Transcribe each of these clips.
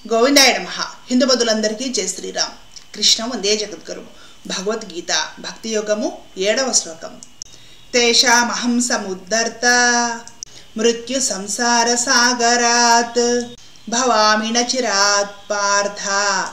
గోవిందాయ నమ హిందూ బదులందరికీ జై శ్రీరామ్ కృష్ణ వందే జగద్గురు భగవద్గీత భక్తి యోగము ఏడవ శ్లోకం తేషామహం సముద్ధర్త మృత్యు సంసార సాగరాత్ భవామి నచిరాత్ పార్థ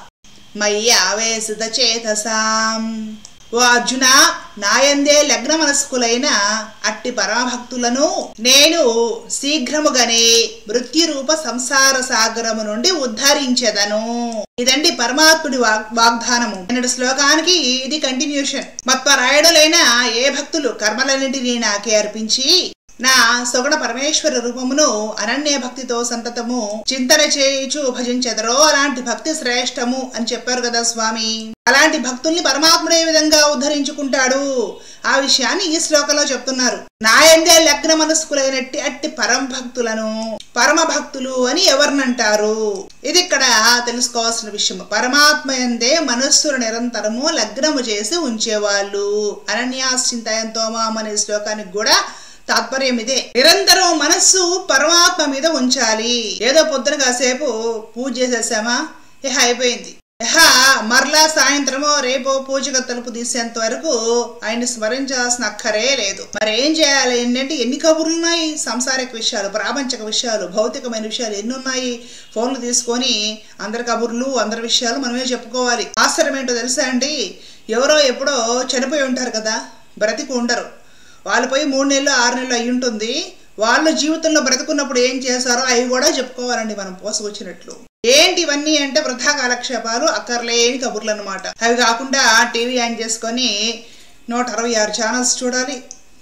మయ్య ఆవేశిత చేతసాం ఓ అర్జున నాయందే లగ్న మనస్కులైన అట్టి పరమభక్తులను నేను శీఘ్రముగానే మృత్యురూప సంసార సాగరము నుండి ఉద్ధరించెదను ఇదండి పరమాత్ముడి వాగ్ వాగ్దానము నిన్నటి శ్లోకానికి ఇది కంటిన్యూషన్ మత్పరాయణులైన ఏ భక్తులు కర్మలన్నింటినీ నాకే అర్పించి నా సొగణ పరమేశ్వర రూపమును అనన్య భక్తితో సంతతము చింతన చేయుచు భజించెదరో అలాంటి భక్తి శ్రేష్టము అని చెప్పారు కదా స్వామి అలాంటి భక్తుల్ని పరమాత్ముడు ఏ విధంగా ఉద్ధరించుకుంటాడు ఆ విషయాన్ని ఈ శ్లోకంలో చెప్తున్నారు నాయందే లగ్న మనస్కులైనట్టి అట్టి పరమ భక్తులను పరమ భక్తులు అని ఎవరినంటారు ఇది ఇక్కడ తెలుసుకోవాల్సిన విషయం పరమాత్మ ఎందే మనస్సును నిరంతరము లగ్నము చేసి ఉంచేవాళ్ళు అనన్యాశ్చింతయంతో మాం అనే శ్లోకానికి కూడా తాత్పర్యం ఇదే నిరంతరం మనస్సు పరమాత్మ మీద ఉంచాలి ఏదో పొద్దున కాసేపు పూజ చేసేసామా ఇహ అయిపోయింది ఇహ మరలా సాయంత్రమో రేపో పూజగా తలుపు తీసేంత వరకు ఆయన్ని స్మరించాల్సిన అక్కరే లేదు మరి ఏం చేయాలి ఏంటంటే ఎన్ని కబుర్లు ఉన్నాయి సంసారిక విషయాలు ప్రాపంచిక విషయాలు భౌతికమైన విషయాలు ఎన్ని ఉన్నాయి ఫోన్లు తీసుకొని అందరి కబుర్లు అందరి విషయాలు మనమే చెప్పుకోవాలి ఆశ్చర్యం ఏంటో తెలుసా అండి ఎవరో ఎప్పుడో చనిపోయి ఉంటారు కదా బ్రతికి ఉండరు వాళ్ళు పోయి మూడు నెలలు ఆరు నెలలు అయి ఉంటుంది వాళ్ళు జీవితంలో బ్రతుకున్నప్పుడు ఏం చేశారో అవి కూడా చెప్పుకోవాలండి మనం పోసుకొచ్చినట్లు ఏంటి ఇవన్నీ అంటే వృధా కాలక్షేపాలు అక్కర్లేని కబుర్లు అనమాట అవి కాకుండా టీవీ ఆన్ చేసుకొని నూట అరవై ఆరు ఛానల్స్ చూడాలి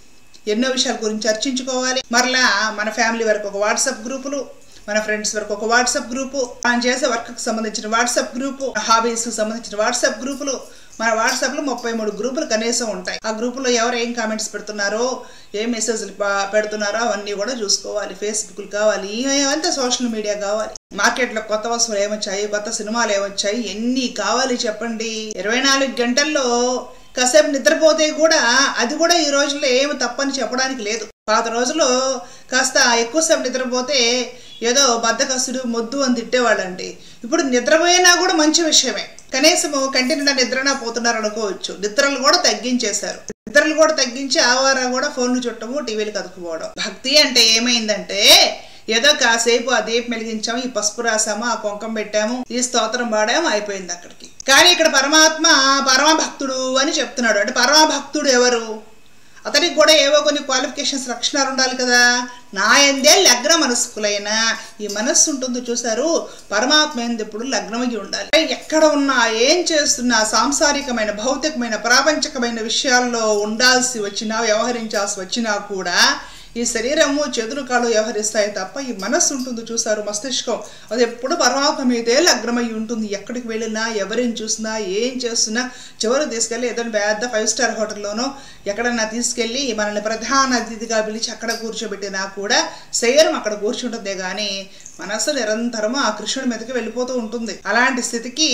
ఎన్నో విషయాల గురించి చర్చించుకోవాలి మరలా మన ఫ్యామిలీ వరకు ఒక వాట్సాప్ గ్రూపులు మన ఫ్రెండ్స్ వరకు ఒక వాట్సాప్ గ్రూపు మనం చేసే వర్క్కి సంబంధించిన వాట్సాప్ గ్రూపు హాబీస్కి సంబంధించిన వాట్సాప్ గ్రూపులు మన వాట్సాప్లో ముప్పై మూడు గ్రూపులు కనీసం ఉంటాయి ఆ గ్రూపులో ఎవరు ఏం కామెంట్స్ పెడుతున్నారో ఏం మెసేజ్లు పెడుతున్నారో అవన్నీ కూడా చూసుకోవాలి ఫేస్బుక్లు కావాలి అంతా సోషల్ మీడియా కావాలి మార్కెట్లో కొత్త వస్తువులు ఏమొచ్చాయి కొత్త సినిమాలు ఏమొచ్చాయి ఎన్ని కావాలి చెప్పండి ఇరవై నాలుగు గంటల్లో కాసేపు నిద్రపోతే కూడా అది కూడా ఈ రోజుల్లో ఏమి తప్పని చెప్పడానికి లేదు పాత రోజుల్లో కాస్త ఎక్కువసేపు నిద్రపోతే ఏదో బద్దకస్తుడు మొద్దు అని తిట్టేవాళ్ళండి ఇప్పుడు నిద్రపోయినా కూడా మంచి విషయమే కనీసము కంటి నిండా నిద్రనా పోతున్నారు అనుకోవచ్చు నిద్రలు కూడా తగ్గించేశారు నిద్రలు కూడా తగ్గించి ఆవారా కూడా ఫోన్లు చుట్టము టీవీలు కదుకుపోవడం భక్తి అంటే ఏమైందంటే ఏదో కాసేపు ఆ దీపం వెలిగించాము ఈ పసుపు రాసాము ఆ కుంకం పెట్టాము ఈ స్తోత్రం పాడాము అయిపోయింది అక్కడికి కానీ ఇక్కడ పరమాత్మ పరమ భక్తుడు అని చెప్తున్నాడు అంటే పరమ భక్తుడు ఎవరు అతనికి కూడా ఏవో కొన్ని క్వాలిఫికేషన్స్ లక్షణాలు ఉండాలి కదా నా ఎందే లగ్న మనస్కులైన ఈ మనస్సు ఉంటుంది చూసారు పరమాత్మ ఎందు ఎప్పుడు లగ్నమై ఉండాలి ఎక్కడ ఉన్నా ఏం చేస్తున్నా సాంసారికమైన భౌతికమైన ప్రాపంచకమైన విషయాల్లో ఉండాల్సి వచ్చినా వ్యవహరించాల్సి వచ్చినా కూడా ఈ శరీరము చేతులు కాళ్ళు వ్యవహరిస్తాయి తప్ప ఈ మనస్సు ఉంటుంది చూసారు మస్తిష్కం అది ఎప్పుడు పరమాత్మ మీదే లగ్నమై ఉంటుంది ఎక్కడికి వెళ్ళినా ఎవరిని చూసినా ఏం చేస్తున్నా చివరి తీసుకెళ్ళి ఏదైనా పెద్ద ఫైవ్ స్టార్ హోటల్లోనో ఎక్కడన్నా తీసుకెళ్ళి మనల్ని ప్రధాన అతిథిగా పిలిచి అక్కడ కూర్చోబెట్టినా కూడా శరీరం అక్కడ కూర్చుంటుందే కానీ మనస్సు నిరంతరము ఆ కృష్ణుడి మీదకి వెళ్ళిపోతూ ఉంటుంది అలాంటి స్థితికి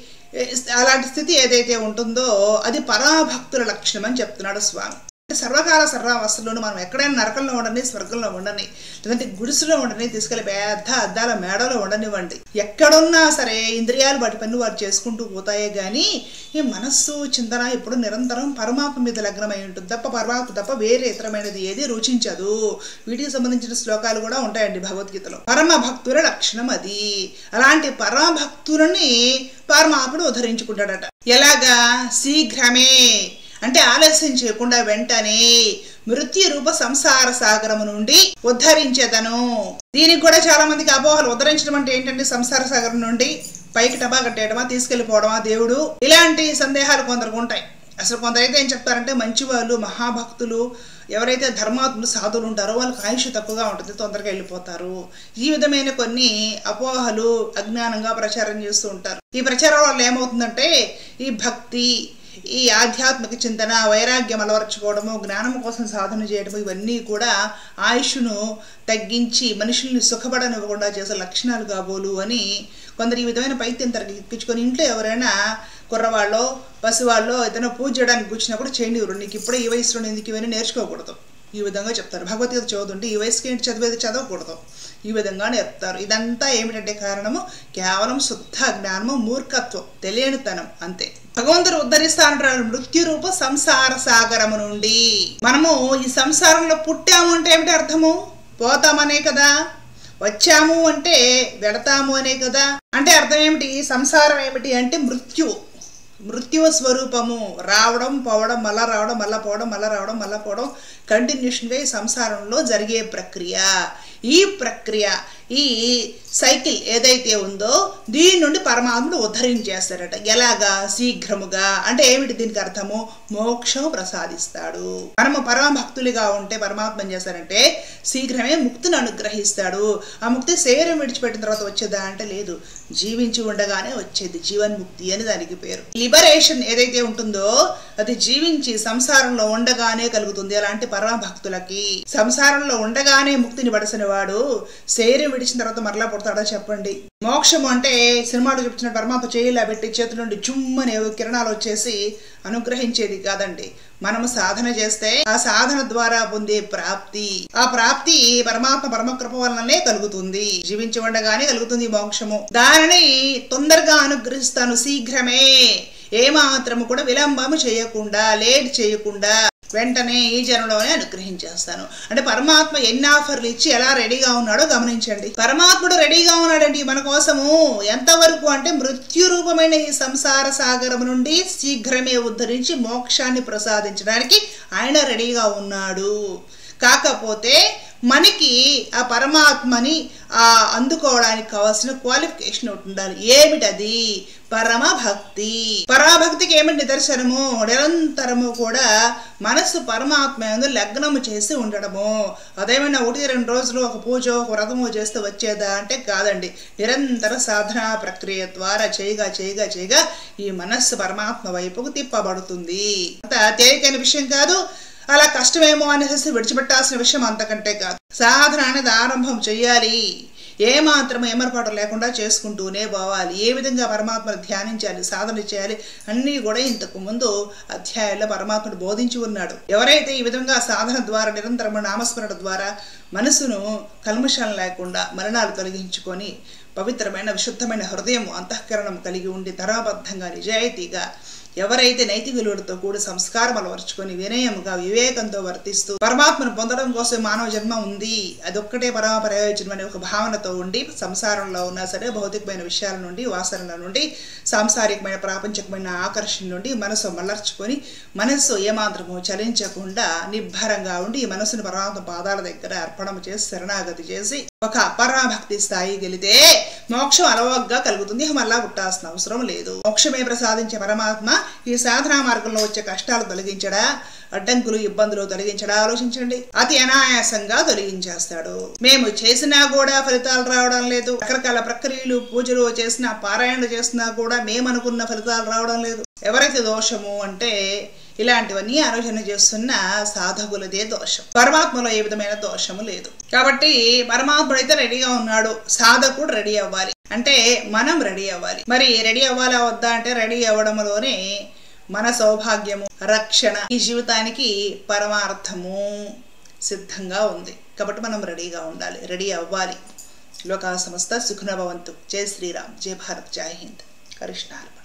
అలాంటి స్థితి ఏదైతే ఉంటుందో అది పరాభక్తుల లక్షణం అని చెప్తున్నాడు స్వామి సర్వకాల సర్వావస్థలోనూ మనం ఎక్కడైనా నరకంలో ఉండని స్వర్గంలో ఉండని లేదంటే గుడిసులో ఉండని తీసుకెళ్లి పెద్ద అద్దాల మేడలో ఉండనివ్వండి ఎక్కడున్నా సరే ఇంద్రియాలు వాటి పని వారు చేసుకుంటూ పోతాయే కానీ ఈ మనస్సు చింతన ఇప్పుడు నిరంతరం పరమాత్మ మీద లగ్నమై ఉంటుంది తప్ప పరమాత్మ తప్ప వేరే ఇతరమైనది ఏది రుచించదు వీటికి సంబంధించిన శ్లోకాలు కూడా ఉంటాయండి భగవద్గీతలో పరమ భక్తుల లక్షణం అది అలాంటి పరమ భక్తులని పరమాత్ముడు ఉద్ధరించుకుంటాడట ఎలాగా శీఘ్రమే అంటే ఆలస్యం చేయకుండా వెంటనే మృత్యు రూప సంసార సాగరము నుండి ఉద్ధరించేదను దీనికి కూడా చాలా మందికి అపోహలు ఉద్ధరించడం అంటే ఏంటంటే సంసార సాగరం నుండి పైకి టబా కట్టేయడమా తీసుకెళ్లిపోవడమా దేవుడు ఇలాంటి సందేహాలు కొందరికి ఉంటాయి అసలు కొందరైతే ఏం చెప్తారంటే మంచి వాళ్ళు మహాభక్తులు ఎవరైతే ధర్మాత్ములు సాధువులు ఉంటారో వాళ్ళకి ఆయుష్ తక్కువగా ఉంటుంది తొందరగా వెళ్ళిపోతారు ఈ విధమైన కొన్ని అపోహలు అజ్ఞానంగా ప్రచారం చేస్తూ ఉంటారు ఈ ప్రచారం వల్ల ఏమవుతుందంటే ఈ భక్తి ఈ ఆధ్యాత్మిక చింతన వైరాగ్యం అలవర్చుకోవడము జ్ఞానం కోసం సాధన చేయడము ఇవన్నీ కూడా ఆయుష్ను తగ్గించి మనుషుల్ని సుఖపడనివ్వకుండా చేసే లక్షణాలు కాబోలు అని కొందరు ఈ విధమైన పైత్యం తరగించుకొని ఇంట్లో ఎవరైనా కుర్రవాళ్ళో పసివాళ్ళో ఏదైనా పూజ చేయడానికి కూర్చున్నప్పుడు చేయండి నీకు ఇప్పుడే ఈ వయసులో ఎందుకు ఇవన్నీ నేర్చుకోకూడదు ఈ విధంగా చెప్తారు భగవద్గీత చదువుతుంటే ఈ వయసుకి ఏంటి చదివేది చదవకూడదు ఈ విధంగా నేర్పుతారు ఇదంతా ఏమిటంటే కారణము కేవలం శుద్ధ జ్ఞానము మూర్ఖత్వం తెలియనితనం అంతే భగవంతుడు ఉద్ధరిస్తా అంటాడు మృత్యు రూప సంసార సాగరము నుండి మనము ఈ సంసారంలో పుట్టాము అంటే ఏమిటి అర్థము పోతామనే కదా వచ్చాము అంటే వెడతాము అనే కదా అంటే అర్థం ఏమిటి సంసారం ఏమిటి అంటే మృత్యువు మృత్యువ స్వరూపము రావడం పోవడం మళ్ళా రావడం మళ్ళా పోవడం మళ్ళా రావడం మళ్ళా పోవడం కంటిన్యూషన్గా ఈ సంసారంలో జరిగే ప్రక్రియ ఈ ప్రక్రియ ఈ సైకిల్ ఏదైతే ఉందో దీని నుండి పరమాత్ముడు ఉద్ధరించేస్తాడట ఎలాగా శీఘ్రముగా అంటే ఏమిటి దీనికి అర్థము మోక్షం ప్రసాదిస్తాడు మనము పరమ భక్తులుగా ఉంటే పరమాత్మ ఏం చేస్తారంటే శీఘ్రమే ముక్తిని అనుగ్రహిస్తాడు ఆ ముక్తి శరీరం విడిచిపెట్టిన తర్వాత వచ్చేదా అంటే లేదు జీవించి ఉండగానే వచ్చేది జీవన్ముక్తి అని దానికి పేరు లిబరేషన్ ఏదైతే ఉంటుందో అది జీవించి సంసారంలో ఉండగానే కలుగుతుంది అలాంటి పరమ భక్తులకి సంసారంలో ఉండగానే ముక్తిని పడసిన వాడు శరీరం విడిచిన తర్వాత మరలా పుడతాడా చెప్పండి మోక్షము అంటే సినిమాలో చెప్తున్న పరమాత్మ చేయిలా పెట్టి చేతి నుండి జుమ్మని కిరణాలు వచ్చేసి అనుగ్రహించేది కాదండి మనము సాధన చేస్తే ఆ సాధన ద్వారా పొందే ప్రాప్తి ఆ ప్రాప్తి పరమాత్మ పరమకృప వలననే కలుగుతుంది జీవించి ఉండగానే కలుగుతుంది మోక్షము దానిని తొందరగా అనుగ్రహిస్తాను శీఘ్రమే ఏమాత్రము కూడా విలంబము చేయకుండా లేట్ చేయకుండా వెంటనే ఈ జనంలోనే అనుగ్రహించేస్తాను అంటే పరమాత్మ ఎన్ని ఆఫర్లు ఇచ్చి ఎలా రెడీగా ఉన్నాడో గమనించండి పరమాత్ముడు రెడీగా ఉన్నాడండి మన కోసము ఎంతవరకు అంటే మృత్యు రూపమైన ఈ సంసార సాగరం నుండి శీఘ్రమే ఉద్ధరించి మోక్షాన్ని ప్రసాదించడానికి ఆయన రెడీగా ఉన్నాడు కాకపోతే మనకి ఆ పరమాత్మని ఆ అందుకోవడానికి కావాల్సిన క్వాలిఫికేషన్ ఒకటి ఉండాలి ఏమిటది పరమ భక్తి పరమభక్తికి ఏమిటి నిదర్శనము నిరంతరము కూడా మనస్సు పరమాత్మ యందు లగ్నము చేసి ఉండడము అదేమైనా ఒకటి రెండు రోజులు ఒక పూజ ఒక వ్రతము చేస్తే వచ్చేదా అంటే కాదండి నిరంతర సాధనా ప్రక్రియ ద్వారా చేయగా చేయగా చేయగా ఈ మనస్సు పరమాత్మ వైపుకు తిప్పబడుతుంది అంత తేలికైన విషయం కాదు అలా కష్టమేమో అనేసి విడిచిపెట్టాల్సిన విషయం అంతకంటే కాదు సాధన అనేది ఆరంభం చెయ్యాలి ఏమాత్రం ఏమరపాటు లేకుండా చేసుకుంటూనే పోవాలి ఏ విధంగా పరమాత్మను ధ్యానించాలి సాధన చేయాలి అన్నీ కూడా ఇంతకు ముందు అధ్యాయాల్లో పరమాత్ముడు బోధించి ఉన్నాడు ఎవరైతే ఈ విధంగా సాధన ద్వారా నిరంతరము నామస్మరణ ద్వారా మనసును కల్మషం లేకుండా మరణాలు తొలగించుకొని పవిత్రమైన విశుద్ధమైన హృదయం అంతఃకరణం కలిగి ఉండి ధర్మబద్ధంగా నిజాయితీగా ఎవరైతే నైతిక విలువలతో కూడి సంస్కారం అలవర్చుకొని వినయముగా వివేకంతో వర్తిస్తూ పరమాత్మను పొందడం కోసం మానవ జన్మ ఉంది అదొక్కటే పరమ ప్రయోజనం అనే ఒక భావనతో ఉండి సంసారంలో ఉన్నా సరే భౌతికమైన విషయాల నుండి వాసనల నుండి సాంసారికమైన ప్రాపంచికమైన ఆకర్షణ నుండి మనసు మలర్చుకొని మనస్సు ఏమాత్రము చలించకుండా నిబ్బరంగా ఉండి ఈ మనసును పరమాత్మ పాదాల దగ్గర అర్పణం చేసి శరణాగతి చేసి ఒక పరాభక్తి స్థాయి గెలితే మోక్షం అలవగ్గా కలుగుతుంది మళ్ళా పుట్టాల్సిన అవసరం లేదు మోక్షమే ప్రసాదించే పరమాత్మ ఈ సాధనా మార్గంలో వచ్చే కష్టాలు తొలగించడా అడ్డంకులు ఇబ్బందులు తొలగించడా ఆలోచించండి అతి అనాయాసంగా తొలగించేస్తాడు మేము చేసినా కూడా ఫలితాలు రావడం లేదు రకరకాల ప్రక్రియలు పూజలు చేసినా పారాయణలు చేసినా కూడా మేము అనుకున్న ఫలితాలు రావడం లేదు ఎవరైతే దోషము అంటే ఇలాంటివన్నీ ఆలోచన చేస్తున్న సాధకులదే దోషం పరమాత్మలో ఏ విధమైన దోషము లేదు కాబట్టి పరమాత్ముడు అయితే రెడీగా ఉన్నాడు సాధకుడు రెడీ అవ్వాలి అంటే మనం రెడీ అవ్వాలి మరి రెడీ అవ్వాలా వద్దా అంటే రెడీ అవ్వడంలోనే మన సౌభాగ్యము రక్షణ ఈ జీవితానికి పరమార్థము సిద్ధంగా ఉంది కాబట్టి మనం రెడీగా ఉండాలి రెడీ అవ్వాలి లోకా సంస్థ సుఖనభవంతు జై శ్రీరామ్ జై భారత్ జై హింద్ కృష్ణార్పణ